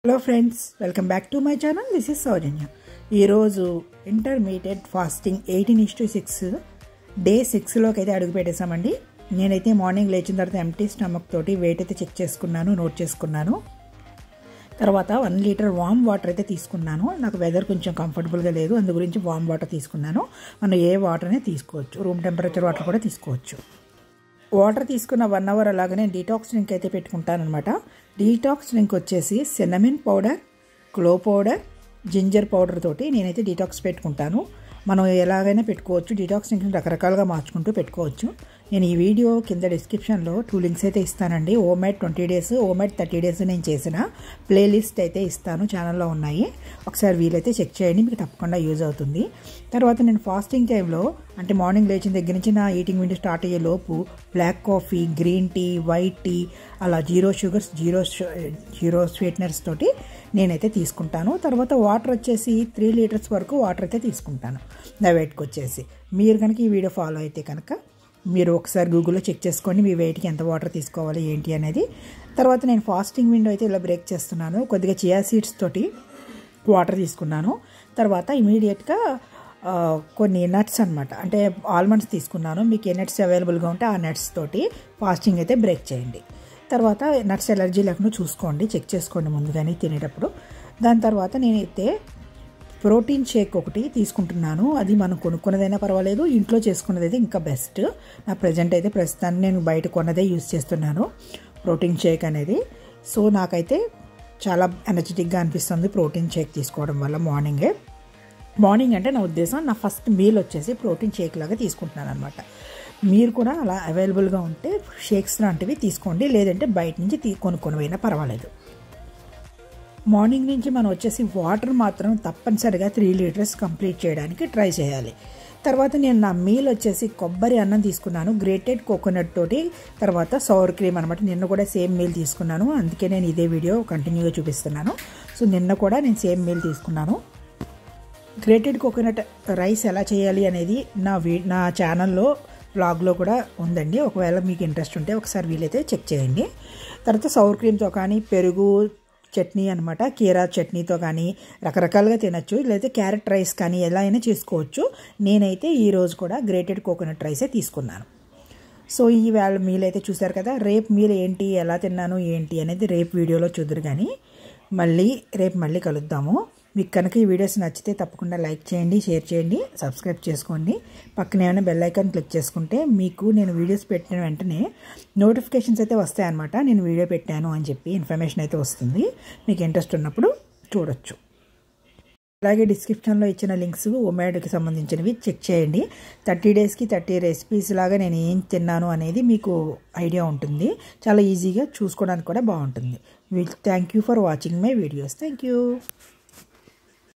hello friends welcome back to my channel this is Soujanya ఈరోజు intermittent fasting eighteen is to six day సిక్స్లోకి అయితే అడుగు పెట్టేశామండి నేనైతే మార్నింగ్ లేచిన తర్వాత ఎంటీ స్టమక్ తోటి వెయిట్ అయితే చెక్ చేసుకున్నాను నోట్ చేసుకున్నాను తర్వాత వన్ లీటర్ వామ్ వాటర్ అయితే తీసుకున్నాను నాకు వెదర్ కొంచెం కంఫర్టబుల్గా లేదు అందు గురించి వామ్ వాటర్ తీసుకున్నాను మనం ఏ వాటర్నే తీసుకోవచ్చు రూమ్ టెంపరేచర్ వాటర్ కూడా తీసుకోవచ్చు వాటర్ తీసుకున్న వన్ అవర్ అలాగనే డీటాక్స్ డ్రింక్ అయితే పెట్టుకుంటాను అనమాట డీటాక్స్ డ్రింక్ వచ్చేసి cinnamon powder clove powder ginger powder తోటి నేనైతే డీటాక్స్ పెట్టుకుంటాను మనం ఎలాగైనా పెట్టుకోవచ్చు డీటాక్స్ డ్రింక్ని రకరకాలుగా మార్చుకుంటూ పెట్టుకోవచ్చు నేను ఈ వీడియో కింద డిస్క్రిప్షన్లో టూ లింక్స్ అయితే ఇస్తానండి OMAD twenty days OMAD thirty days నేను చేసిన ప్లేలిస్ట్ అయితే ఇస్తాను ఛానల్లో ఉన్నాయి ఒకసారి వీలైతే చెక్ చేయండి మీకు తప్పకుండా యూజ్ అవుతుంది తర్వాత నేను ఫాస్టింగ్ టైంలో అంటే మార్నింగ్ లేచిన దగ్గర నుంచి నా ఈటింగ్ విండో స్టార్ట్ అయ్యే లోపు black coffee green tea white tea అలా zero sugars zero zero sweeteners తోటి నేనైతే తీసుకుంటాను తర్వాత వాటర్ వచ్చేసి త్రీ లీటర్స్ వరకు వాటర్ అయితే తీసుకుంటాను నా వెయిట్కి వచ్చేసి మీరు కనుక ఈ వీడియో ఫాలో అయితే కనుక మీరు ఒకసారి గూగుల్లో చెక్ చేసుకోండి మీ వెయిట్కి ఎంత వాటర్ తీసుకోవాలి ఏంటి అనేది తర్వాత నేను ఫాస్టింగ్ విండో అయితే ఇలా బ్రేక్ చేస్తున్నాను కొద్దిగా చియా సీడ్స్ తోటి వాటర్ తీసుకున్నాను తర్వాత ఇమీడియట్గా కొన్ని నట్స్ అనమాట అంటే ఆల్మండ్స్ తీసుకున్నాను మీకు ఏ నట్స్ అవైలబుల్గా ఉంటే ఆ నట్స్ తోటి ఫాస్టింగ్ అయితే బ్రేక్ చేయండి తర్వాత నట్స్ ఎలర్జీ లేకుండా చూసుకోండి చెక్ చేసుకోండి ముందుగానే తినేటప్పుడు దాని తర్వాత నేనైతే ప్రోటీన్ షేక్ ఒకటి తీసుకుంటున్నాను అది మనం కొనుక్కున్నదైనా పర్వాలేదు ఇంట్లో చేసుకున్నది అయితే ఇంకా బెస్ట్ నా ప్రజెంట్ అయితే ప్రస్తుతాన్ని నేను బయట కొన్నదే యూజ్ చేస్తున్నాను ప్రోటీన్ షేక్ అనేది సో నాకైతే చాలా ఎనర్జెటిక్గా అనిపిస్తుంది ప్రోటీన్ షేక్ తీసుకోవడం వల్ల మార్నింగే మార్నింగ్ అంటే నా ఉద్దేశం నా ఫస్ట్ మీల్ వచ్చేసి ప్రోటీన్ షేక్ లాగా తీసుకుంటున్నాను అనమాట మీరు కూడా అలా అవైలబుల్గా ఉంటే షేక్స్ లాంటివి తీసుకోండి లేదంటే బయట నుంచి తీ కొనుక్కొని పోయినా పర్వాలేదు మార్నింగ్ నుంచి మనం వచ్చేసి వాటర్ మాత్రం తప్పనిసరిగా త్రీ లీటర్స్ కంప్లీట్ చేయడానికి ట్రై చేయాలి తర్వాత నేను నా మీల్ వచ్చేసి కొబ్బరి అన్నం తీసుకున్నాను గ్రేటెడ్ కోకోనట్ తోటి తర్వాత సౌర్ క్రీమ్ అనమాట నిన్న కూడా సేమ్ మీల్ తీసుకున్నాను అందుకే నేను ఇదే వీడియో కంటిన్యూగా చూపిస్తున్నాను సో నిన్న కూడా నేను సేమ్ మీల్ తీసుకున్నాను గ్రేటెడ్ కోకోనట్ రైస్ ఎలా చేయాలి అనేది నా వీ నా ఛానల్లో బ్లాగ్లో కూడా ఉందండి ఒకవేళ మీకు ఇంట్రెస్ట్ ఉంటే ఒకసారి వీలైతే చెక్ చేయండి తర్వాత సౌర్ క్రీమ్తో కానీ పెరుగు చట్నీ అనమాట కీరా చట్నీతో కానీ రకరకాలుగా తినచ్చు లేకపోతే క్యారెట్ రైస్ కానీ ఎలా అయినా చేసుకోవచ్చు నేనైతే ఈరోజు కూడా గ్రేటెడ్ కోకోనట్ రైసే తీసుకున్నాను సో ఈ వేళ మీల్ అయితే చూసారు కదా రేపు మీల్ ఏంటి ఎలా తిన్నాను ఏంటి అనేది రేపు వీడియోలో చూద్దరు కానీ మళ్ళీ రేపు మళ్ళీ కలుద్దాము మీకు కనుక ఈ వీడియోస్ నచ్చితే తప్పకుండా లైక్ చేయండి షేర్ చేయండి సబ్స్క్రైబ్ చేసుకోండి పక్కన ఏమైనా బెల్ ఐకాన్ క్లిక్ చేసుకుంటే మీకు నేను వీడియోస్ పెట్టిన వెంటనే నోటిఫికేషన్స్ అయితే వస్తాయన్నమాట నేను వీడియో పెట్టాను అని చెప్పి ఇన్ఫర్మేషన్ అయితే వస్తుంది మీకు ఇంట్రెస్ట్ ఉన్నప్పుడు చూడొచ్చు అలాగే డిస్క్రిప్షన్లో ఇచ్చిన లింక్స్ ఒమేడ్కి సంబంధించినవి చెక్ చేయండి థర్టీ డేస్కి థర్టీ రెసిపీస్ లాగా నేను ఏం తిన్నాను అనేది మీకు ఐడియా ఉంటుంది చాలా ఈజీగా చూసుకోవడానికి కూడా బాగుంటుంది thank you for watching my videos thank you